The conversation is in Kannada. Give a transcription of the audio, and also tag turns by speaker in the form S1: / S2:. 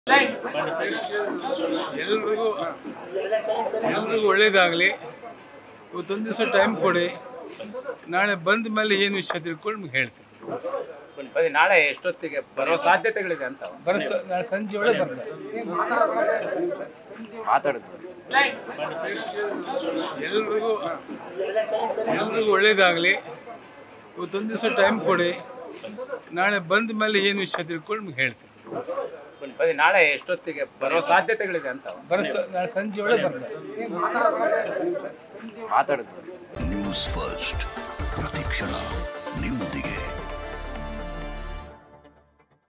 S1: ಎಲ್ರಿಗೂ ಎಲ್ರಿಗೂ ಒಳ್ಳೇದಾಗಲಿ ಇವತ್ತೊಂದು ದಿವಸ ಟೈಮ್ ಕೊಡಿ ನಾಳೆ ಬಂದ ಮೇಲೆ ಏನು ವಿಷಯ ತಿಳ್ಕೊಂಡು ನಿಮ್ಗೆ ಹೇಳ್ತೀನಿ
S2: ಬನ್ನಿ ನಾಳೆ ಎಷ್ಟೊತ್ತಿಗೆ ಬರೋ ಸಾಧ್ಯತೆಗಳಿದೆ ಅಂತ
S1: ಬರೋ ಸ- ನಾಳೆ ಸಂಜೆ ಒಳಗೆ ಬರ್ತಾರೆ ಎಲ್ರಿಗೂ ಎಲ್ರಿಗೂ ಒಳ್ಳೇದಾಗಲಿ ಇವತ್ತೊಂದು ದಿವಸ ಟೈಮ್ ಕೊಡಿ ನಾಳೆ ಬಂದ ಮೇಲೆ ಏನು ವಿಷಯ ತಿಳ್ಕೊಂಡು ನಿಮ್ಗೆ ಹೇಳ್ತೀನಿ
S2: ಬನ್ನಿ ಬನ್ನಿ ನಾಳೆ ಎಷ್ಟೊತ್ತಿಗೆ ಬರೋ ಸಾಧ್ಯತೆಗಳಿದೆ ಅಂತ
S1: ಬರೋ ಸ- ನಾಳೆ ಸಂಜೆ ಒಳಗೆ ಬರ್ತಾರೆ
S3: ನ್ಯೂಸ್ ಫಸ್ಟ್ ಪ್ರತಿಕ್ಷಣ ನಿಮ್ಮೊಂದಿಗೆ